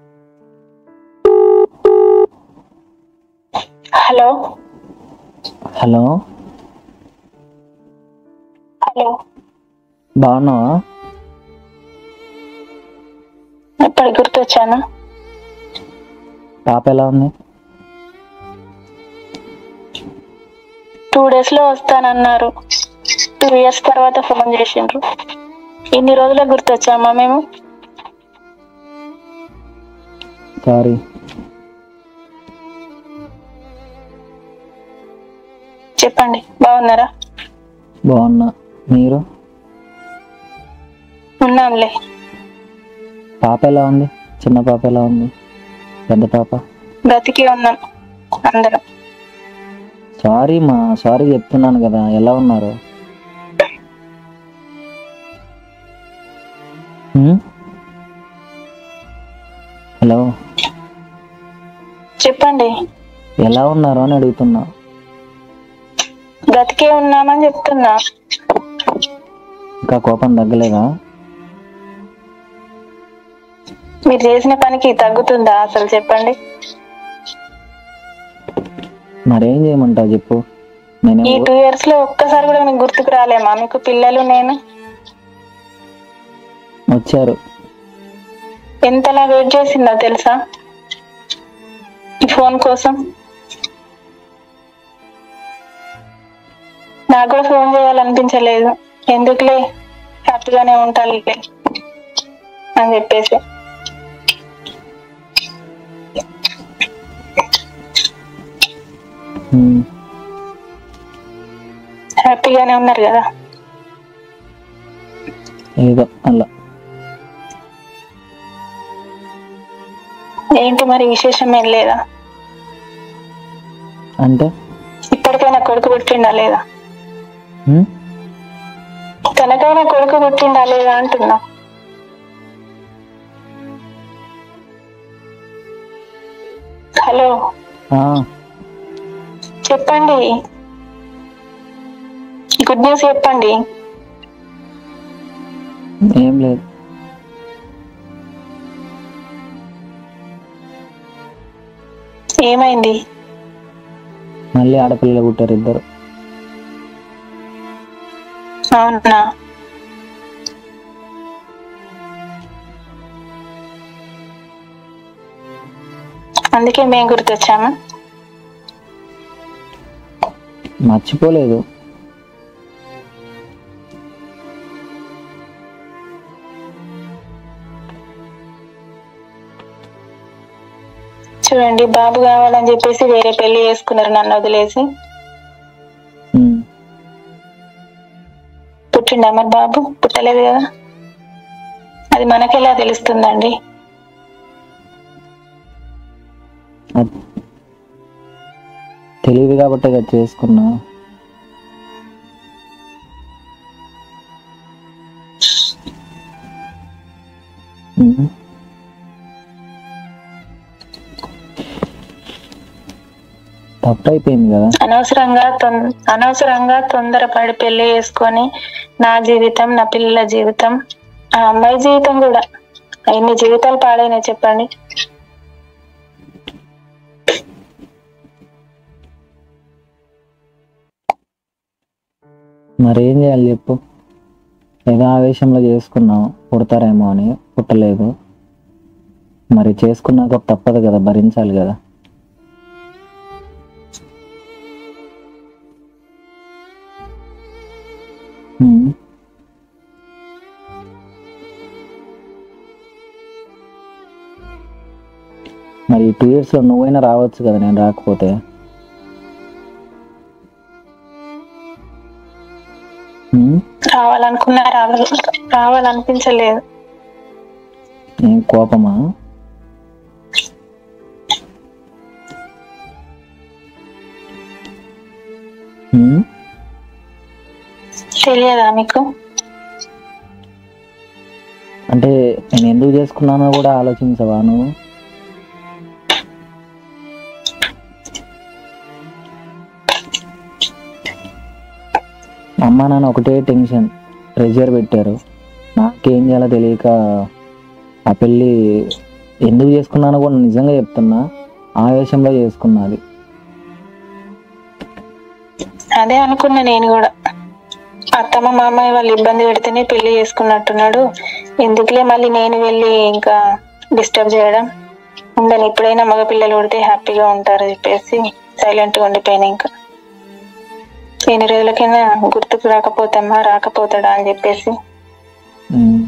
Hello hello hello బాగున్నావా ఇప్పుడు గుర్తొచ్చాను పాప ఎలా ఉంది టూ డేస్ లో వస్తానన్నారు టూ ఇయర్స్ తర్వాత ఫోన్ చేసిండ్రు ఇన్ని రోజులే గుర్తొచ్చామా మేము సారీ చెప్పండి బాగున్నారా బాగున్నా మీరు ఉన్నాంలే పాప ఎలా ఉంది చిన్న పాప ఎలా ఉంది పెద్ద పాప బ్రతికి ఉన్నాం అందరం సారీ మా సారీ చెప్తున్నాను కదా ఎలా ఉన్నారు హ్మ్? హలో చెప్పండి ఎలా ఉన్నారు అని అడుగుతున్నా బ్రతికే ఉన్నామని చెప్తున్నా ఇంకా కోపం తగ్గలేదా మీరు చేసిన పనికి తగ్గుతుందా అసలు చెప్పండి మరేం చేయమంటావు చెప్పు ఈ నేనే టూ ఇయర్స్ లో ఒక్కసారి కూడా మీకు గుర్తుకు రాలేమా మీకు పిల్లలు నేను వచ్చారు ఎంతలా వెయిట్ చేసిందో తెలుసా ఈ ఫోన్ కోసం నాకు కూడా ఫోన్ చేయాలనిపించలేదు ఎందుకులే హ్యాపీగానే ఉంటానులే అని చెప్పేసి హ్మ్. హ్యాపీగానే ఉన్నారు కదా ఏదో అలా ఏంటి మరి విశేషం ఏం లేదా అంటే ఇప్పటికైనా కొడుకు పుట్టిండా లేదా హ్మ్? తనకైనా కొడుకు పుట్టిండా లేదా అంటున్నా హలో ఆ, చెప్పండి గుడ్ న్యూస్ చెప్పండి ఏం లేదు ఏమైంది మళ్ళీ ఆడపిల్లలు పుట్టారు ఇద్దరు అవునా అందుకే మేము గుర్తొచ్చాము మర్చిపోలేదు చూడండి బాబు కావాలని చెప్పేసి వేరే పెళ్లి చేసుకున్నారు నన్ను వదిలేసి హ్మ్. పుట్టిండా మరి బాబు పుట్టలేదు కదా అది మనకెలా తెలుస్తుందండి అది తెలియదు కాబట్టి కదా చేసుకున్నా హ్మ్. తప్పు అయిపోయింది కదా అనవసరంగా తొం- అనవసరంగా తొందరపడి పెళ్లి చేసుకొని నా జీవితం నా పిల్లల జీవితం ఆ అమ్మాయి జీవితం కూడా ఎన్ని జీవితాలు పాడైనాయి చెప్పండి మరి ఏం చేయాలి చెప్పు ఏదో ఆవేశంలో చేసుకున్నాం పుడతారేమో అని పుట్టలేదు మరి చేసుకున్నాక తప్పదు కదా భరించాలి కదా హ్మ్. మరి టూ ఇయర్స్లో నువ్వైనా రావచ్చు కదా నేను రాకపోతే హ్మ్? రావాలనుకున్నా రావాలి రావాలనిపించలేదు ఏం కోపమా హ్మ్? తెలియదా మీకు అంటే నేను ఎందుకు చేసుకున్నానో కూడా ఆలోచించవా నువ్వు అమ్మ నాన్న ఒకటే టెన్షన్ ప్రెషర్ పెట్టారు నాకేం చేయాలో తెలియక ఆ పెళ్ళి ఎందుకు చేసుకున్నానో కూడా నిజంగా చెప్తున్నా ఆవేశంలో చేసుకున్నది అదే అనుకున్నా నేను కూడా అత్తమ్మ మామయ్య వాళ్ళు ఇబ్బంది పెడితేనే పెళ్లి చేసుకున్నట్టున్నాడు ఎందుకులే మళ్ళీ నేను వెళ్ళి ఇంకా డిస్టర్బ్ చేయడం ఉండని ఇప్పుడైనా మగ పిల్లలు పుడితే హ్యాపీగా ఉంటారు చెప్పేసి సైలెంట్ గా ఉండిపోయినా ఇంకా ఎన్ని రోజులకైనా గుర్తుకు రాకపోతామా రాకపోతాడా అని చెప్పేసి ఉమ్.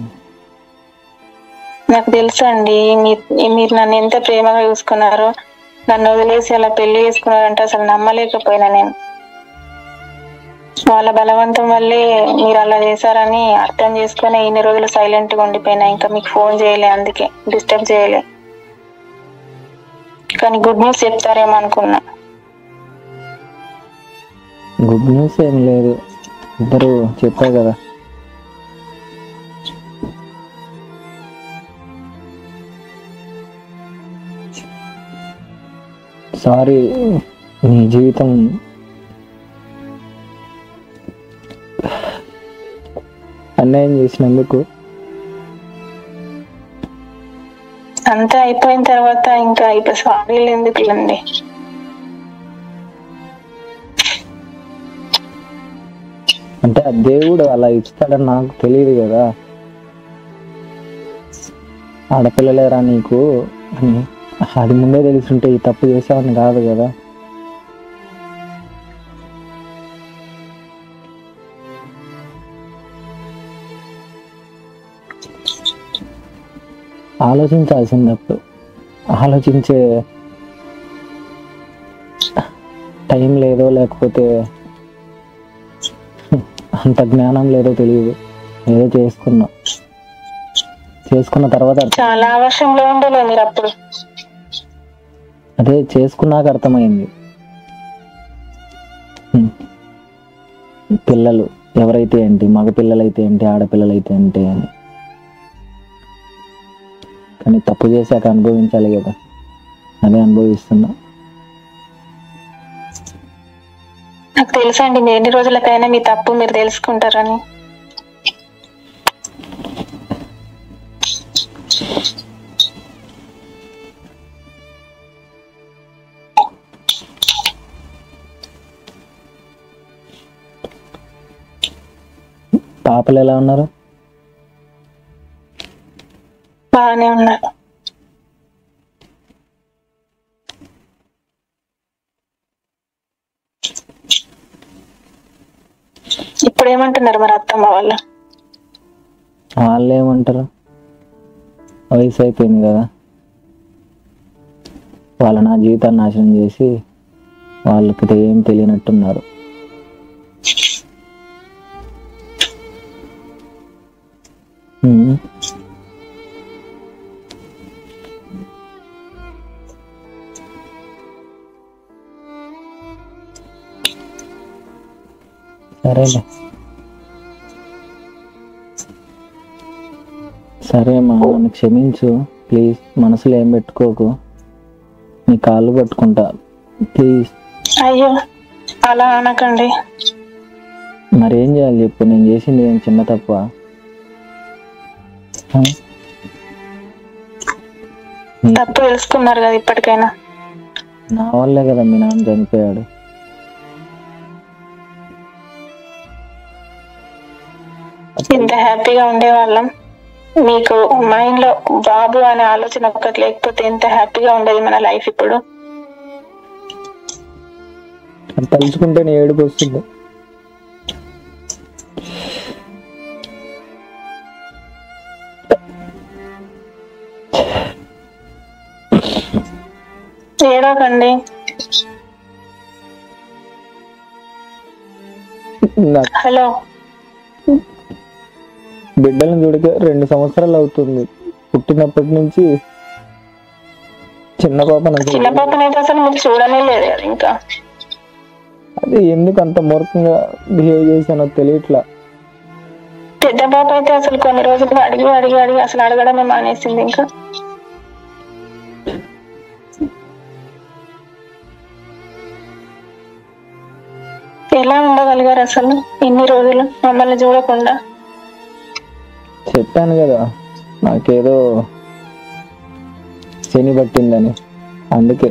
నాకు తెలుసా అండి మీ- మీరు నన్ను ఎంత ప్రేమగా చూసుకున్నారో నన్ను వదిలేసి అలా పెళ్లి చేసుకున్నారంటే అసలు నమ్మలేకపోయినా నేను వాళ్ళ బలవంతం వల్లే మీరు అలా చేశారని అర్థం చేసుకుని ఇన్ని రోజులు సైలెంట్ గా ఉండిపోయినా ఇంకా మీకు ఫోన్ చేయలే అందుకే డిస్టర్బ్ చేయలే కానీ గుడ్ న్యూస్ చెప్తారేమో అనుకున్నా గుడ్ న్యూస్ ఏం లేదు ఇద్దరు చెప్పారు కదా సారీ నీ జీవితం అన్యాయం చేసినందుకు అంతా అయిపోయిన తర్వాత ఇంకా ఇప్పుడు సారీలు ఎందుకు అండి అంటే ఆ దేవుడు అలా ఇస్తాడని నాకు తెలియదు కదా ఆడపిల్లలేరా నీకు అని అది ముందే తెలుసుంటే ఈ తప్పు చేసావని కాదు కదా ఆలోచించాల్సింది అప్పుడు ఆలోచించే టైం లేదో లేకపోతే అంత జ్ఞానం లేదో తెలియదు ఏదో చేసుకున్నా చేసుకున్న తర్వాత చాలా ఆవర్షంలో ఉండలే మీరు అప్పుడు అదే చేసుకున్నాక అర్థమైంది హ్మ్. పిల్లలు ఎవరైతే ఏంటి మగ పిల్లలైతే ఏంటి ఆడపిల్లలైతే ఏంటి అని కానీ తప్పు చేశాక అనుభవించాలి కదా అదే అనుభవిస్తున్నా నాకు తెలుసా అండి ఎన్ని రోజులకైనా మీ తప్పు మీరు తెలుసుకుంటారని పాపలు ఎలా ఉన్నారు బాగానే ఉన్నారు ఇప్పుడు ఏమంటున్నారు మరి అత్తమ్మ వాళ్ళు వాళ్ళు ఏమంటారు వయసు అయిపోయింది కదా వాళ్ళ నా జీవితాన్ని నాశనం చేసి వాళ్ళకి ఏం తెలియనట్టున్నారు ఉమ్. సరేలే సరే మా నన్ను క్షమించు ప్లీజ్ మనసులో ఏం పెట్టుకోకు నీ కాళ్ళు పట్టుకుంటా ప్లీజ్ అయ్యో అలా అనకండి మరి ఏం చేయాలి చెప్పు నేను చేసింది ఏం చిన్న తప్ప తప్పు తెలుసుకున్నారు కదా ఇప్పటికైనా నా వల్లే కదా మీ నాన్న చనిపోయాడు ఇంత హ్యాపీగా ఉండేవాళ్ళం మీకు మైండ్ లో బాబు అనే ఆలోచన ఒక్కటి లేకపోతే ఎంత హ్యాపీగా ఉండేది మన లైఫ్ ఇప్పుడు అది తలుచుకుంటే నీ ఏడుపు వస్తుంది ఏడోకండి నాకు హలో బిడ్డలను చూడక రెండు సంవత్సరాలు అవుతుంది పుట్టినప్పటి నుంచి చిన్న పాప నాకు చిన్న పాపనైతే అసలు మీరు చూడనే లేదు కదా ఇంకా అది ఎందుకు అంత మూర్ఖంగా బిహేవ్ చేశానో తెలియట్లా పెద్ద పాప అయితే అసలు కొన్ని రోజులు అడిగి అడిగి అడిగి అసలు అడగడమే మానేసింది ఇంకా ఎలా ఉండగలిగారు అసలు ఇన్ని రోజులు మమ్మల్ని చూడకుండా చెప్పాను కదా నాకేదో శని పట్టిందని అందుకే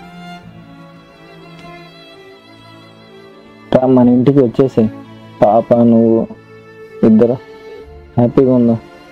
రా మన ఇంటికి వచ్చేసాయి పాప నువ్వు ఇద్దరు హ్యాపీగా ఉందా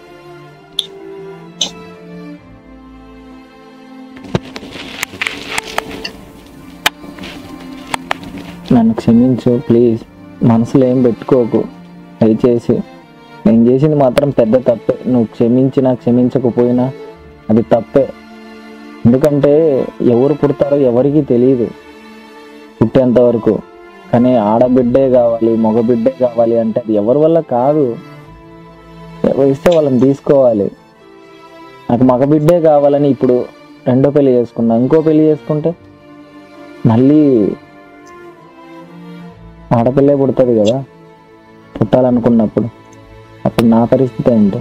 నన్ను క్షమించు ప్లీజ్ మనసులో ఏం పెట్టుకోకు దయచేసి నేను చేసింది మాత్రం పెద్ద తప్పే నువ్వు క్షమించినా క్షమించకపోయినా అది తప్పే ఎందుకంటే ఎవరు పుడతారో ఎవరికీ తెలియదు పుట్టేంత వరకు కానీ ఆడబిడ్డే కావాలి మగబిడ్డే కావాలి అంటే అది ఎవరి వల్ల కాదు ఎవరు ఇస్తే వాళ్ళని తీసుకోవాలి నాకు మగబిడ్డే కావాలని ఇప్పుడు రెండో పెళ్లి చేసుకున్నా ఇంకో పెళ్లి చేసుకుంటే మళ్ళీ ఆడపిల్లే పుడుతుంది కదా పుట్టాలనుకున్నప్పుడు అప్పుడు నా పరిస్థితి ఏంటి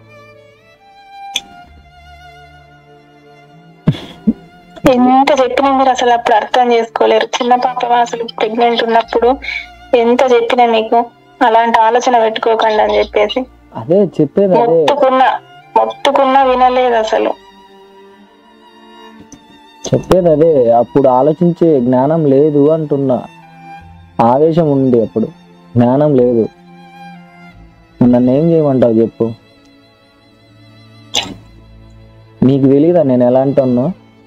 ఎంత చెప్పినా మీరు అసలు అప్పుడు అర్థం చేసుకోలేరు చిన్న పాప అసలు ప్రెగ్నెంట్ ఉన్నప్పుడు ఎంత చెప్పినా మీకు అలాంటి ఆలోచన పెట్టుకోకండి అని చెప్పేసి అదే చెప్పేది అదే మొత్తుకున్నా మొత్తుకున్నా వినలేదు అసలు చెప్పేది అదే అప్పుడు ఆలోచించే జ్ఞానం లేదు అంటున్నా ఆవేశం ఉంది అప్పుడు జ్ఞానం లేదు నన్ను ఏం చేయమంటావు చెప్పు నీకు తెలియదా నేను ఎలా అంటున్నా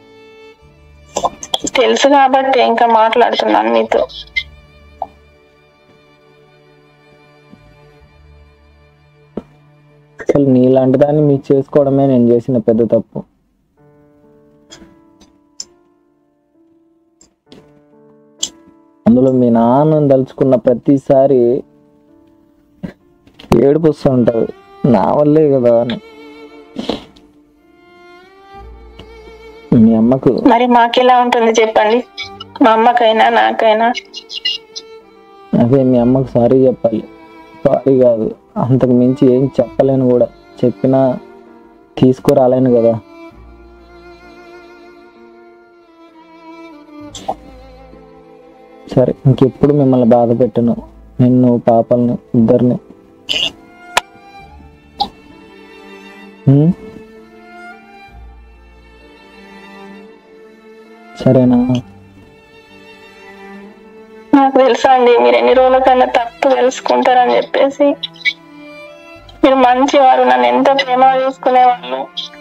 తెలుసు కాబట్టి ఇంకా మాట్లాడుతున్నాను మీతో అసలు నీలాంటి దాన్ని మీకు చేసుకోవడమే నేను చేసిన పెద్ద తప్పు అందులో మీ నాన్నని తలుచుకున్న ప్రతిసారి ఏడుపు వస్తూ ఉంటుంది నా వల్లే కదా అని మీ అమ్మకు మరి మాకెలా ఉంటుంది చెప్పండి మా అమ్మకైనా నాకైనా అదే మీ అమ్మకు సారీ చెప్పాలి సారీ కాదు అంతకు మించి ఏం చెప్పలేను కూడా చెప్పినా తీసుకురాలేను కదా సరే ఇంకెప్పుడు మిమ్మల్ని బాధ పెట్టను నిన్ను పాపల్ని ఇద్దరిని ఉం? సరేనా నాకు తెలుసా అండి మీరు ఎన్ని రోజుల కన్నా తప్పు తెలుసుకుంటారని చెప్పేసి మీరు మంచివారు నన్ను ఎంత ప్రేమ చూసుకునేవాళ్ళు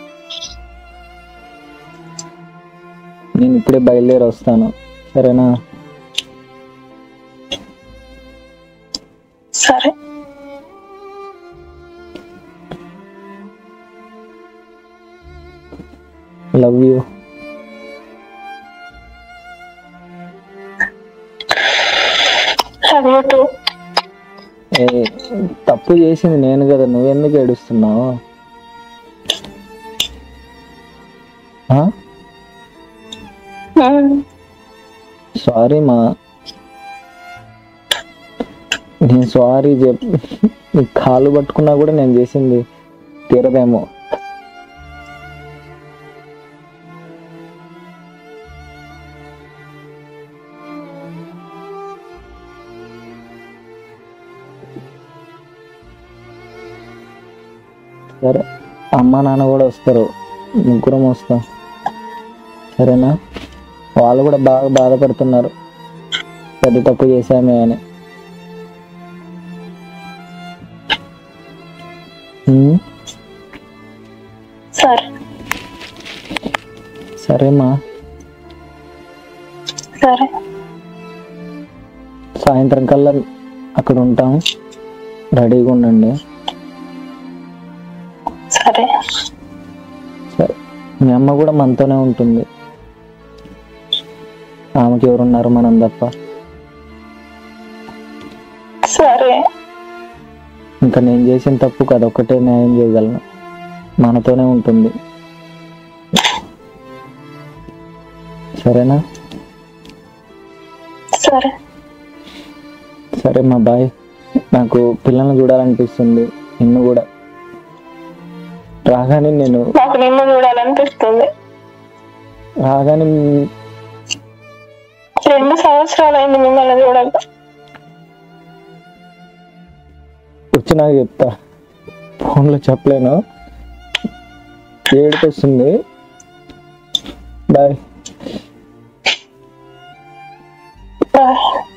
నేను ఇప్పుడే బయలుదేరి వస్తాను సరేనా సరే love you love you too ఏ తప్పు చేసింది నేను కదా నువ్వెందుకు ఏడుస్తున్నావు ఆ? సారీ మా నేను సారీ చెప్ నీ కాళ్ళు పట్టుకున్నా కూడా నేను చేసింది తీరదేమో సరే అమ్మ నాన్న కూడా వస్తారు ముగ్గురం వస్తాం సరేనా వాళ్ళు కూడా బాగా బాధపడుతున్నారు పెద్ద తప్పు చేశామే అని ఉమ్, సరే సరేమ్మా సరే సాయంత్రం కల్లా అక్కడ ఉంటాం రెడీగా ఉండండి సరే సరే మీ అమ్మ కూడా మనతోనే ఉంటుంది ఆమెకి ఎవరున్నారు మనం తప్ప సరే ఇంకా నేను చేసిన తప్పుకు అదొక్కటే న్యాయం చేయగలను మనతోనే ఉంటుంది సరేనా సరే సరే మా బాయ్ నాకు పిల్లల్ని చూడాలనిపిస్తుంది నిన్ను కూడా రాగానే నేను నాకు నిన్ను చూడాలనిపిస్తుంది రాగానే రెండు సంవత్సరాలు అయింది మిమ్మల్ని చూడక వచ్చి నాకు చెప్తా ఫోన్లో చెప్పలేను ఏడుపు వస్తుంది బాయ్ బాయ్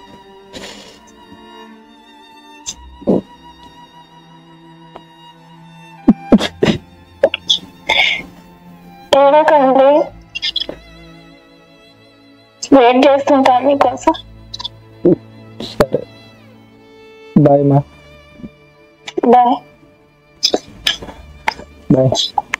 ఏడకండి వెయిట్ చేస్తుంటాను మీకోసం సరే బాయ్ మా బాయ్ బాయ్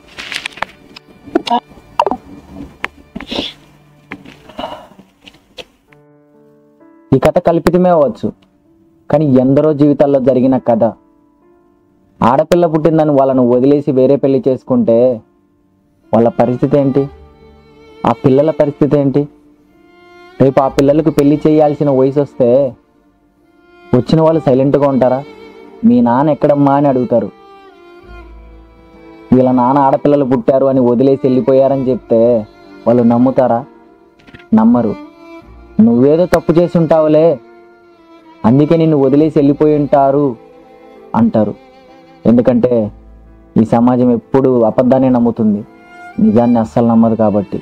ఈ కథ కల్పితమే అవ్వచ్చు కానీ ఎందరో జీవితాల్లో జరిగిన కథ ఆడపిల్ల పుట్టిందని వాళ్ళను వదిలేసి వేరే పెళ్లి చేసుకుంటే వాళ్ళ పరిస్థితి ఏంటి ఆ పిల్లల పరిస్థితి ఏంటి రేపు ఆ పిల్లలకు పెళ్లి చేయాల్సిన వయసు వస్తే వచ్చిన వాళ్ళు సైలెంట్గా ఉంటారా మీ నాన్న ఎక్కడమ్మా అని అడుగుతారు వీళ్ళ నాన్న ఆడపిల్లలు పుట్టారు అని వదిలేసి వెళ్ళిపోయారని చెప్తే వాళ్ళు నమ్ముతారా నమ్మరు నువ్వేదో తప్పు చేసి ఉంటావులే అందుకే నిన్ను వదిలేసి వెళ్ళిపోయి ఉంటారు అంటారు ఎందుకంటే ఈ సమాజం ఎప్పుడు అబద్ధాన్ని నమ్ముతుంది నిజాన్ని అస్సలు నమ్మదు కాబట్టి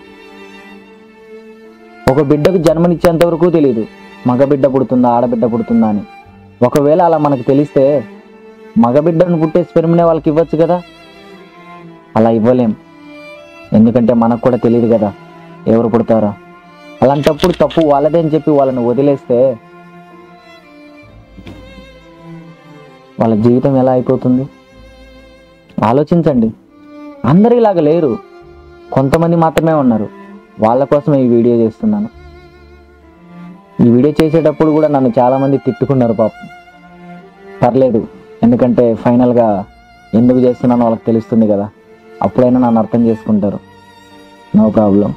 ఒక బిడ్డకు జన్మనిచ్చేంత వరకు తెలియదు మగ బిడ్డ పుడుతుందా ఆడబిడ్డ పుడుతుందా అని ఒకవేళ అలా మనకు తెలిస్తే మగబిడ్డను పుట్టే స్పెర్మ్నే వాళ్ళకి ఇవ్వచ్చు కదా అలా ఇవ్వలేం ఎందుకంటే మనకు కూడా తెలియదు కదా ఎవరు పుడతారో అలాంటప్పుడు తప్పు వాళ్ళదే అని చెప్పి వాళ్ళని వదిలేస్తే వాళ్ళ జీవితం ఎలా అయిపోతుంది ఆలోచించండి అందరూ ఇలాగ లేరు కొంతమంది మాత్రమే ఉన్నారు వాళ్ళ కోసమే ఈ వీడియో చేస్తున్నాను ఈ వీడియో చేసేటప్పుడు కూడా నన్ను చాలామంది తిట్టుకున్నారు పాపం పర్లేదు ఎందుకంటే ఫైనల్గా ఎందుకు చేస్తున్నానో వాళ్ళకి తెలుస్తుంది కదా అప్పుడైనా నన్ను అర్థం చేసుకుంటారు నో ప్రాబ్లం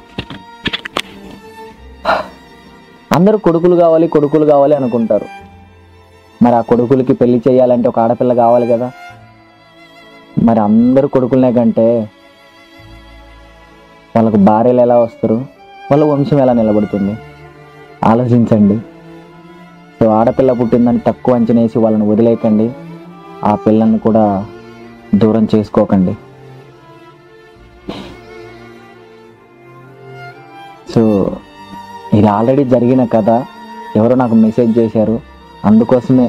అందరూ కొడుకులు కావాలి కొడుకులు కావాలి అనుకుంటారు మరి ఆ కొడుకులకి పెళ్లి చేయాలంటే ఒక ఆడపిల్ల కావాలి కదా మరి అందరూ కొడుకులనే కంటే వాళ్ళకు భార్యలు ఎలా వస్తారు వాళ్ళ వంశం ఎలా నిలబడుతుంది ఆలోచించండి సో ఆడపిల్ల పుట్టిందని తక్కువ అంచనేసి వాళ్ళని వదిలేయకండి ఆ పిల్లల్ని కూడా దూరం చేసుకోకండి సో ఇది ఆల్రెడీ జరిగిన కథ ఎవరో నాకు మెసేజ్ చేశారు అందుకోసమే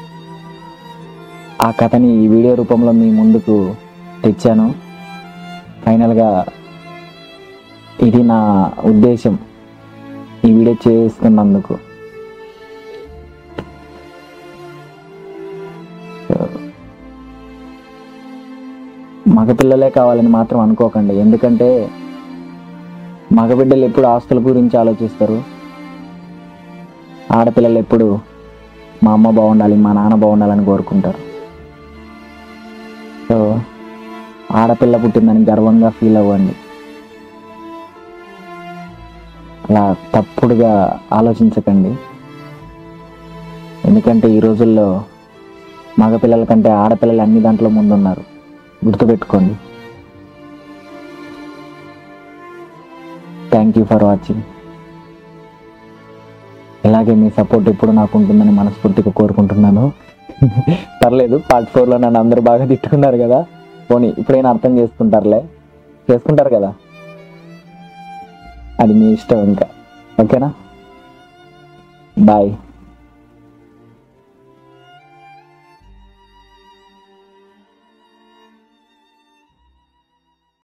ఆ కథని ఈ వీడియో రూపంలో మీ ముందుకు తెచ్చాను ఫైనల్గా ఇది నా ఉద్దేశం ఈ వీడియో చేసుకున్నందుకు మగపిల్లలే కావాలని మాత్రం అనుకోకండి ఎందుకంటే మగబిడ్డలు ఎప్పుడు ఆస్తుల గురించి ఆలోచిస్తారు ఆడపిల్లలు ఎప్పుడు మా అమ్మ బాగుండాలి మా నాన్న బాగుండాలని కోరుకుంటారు సో ఆడపిల్ల పుట్టిందని గర్వంగా ఫీల్ అవ్వండి అలా తప్పుడుగా ఆలోచించకండి ఎందుకంటే ఈ రోజుల్లో మగపిల్లల కంటే ఆడపిల్లలు అన్ని దాంట్లో ముందున్నారు గుర్తుపెట్టుకోండి థ్యాంక్ యూ ఫర్ వాచింగ్ ఇలాగే మీ సపోర్ట్ ఎప్పుడు నాకు ఉంటుందని మనస్ఫూర్తిగా కోరుకుంటున్నాను పర్లేదు పార్ట్ ఫోర్లో నన్ను అందరూ బాగా తిట్టుకున్నారు కదా పోనీ ఇప్పుడైనా అర్థం చేసుకుంటారులే చేసుకుంటారు కదా అది మీ ఇష్టం ఇంకా ఓకేనా బాయ్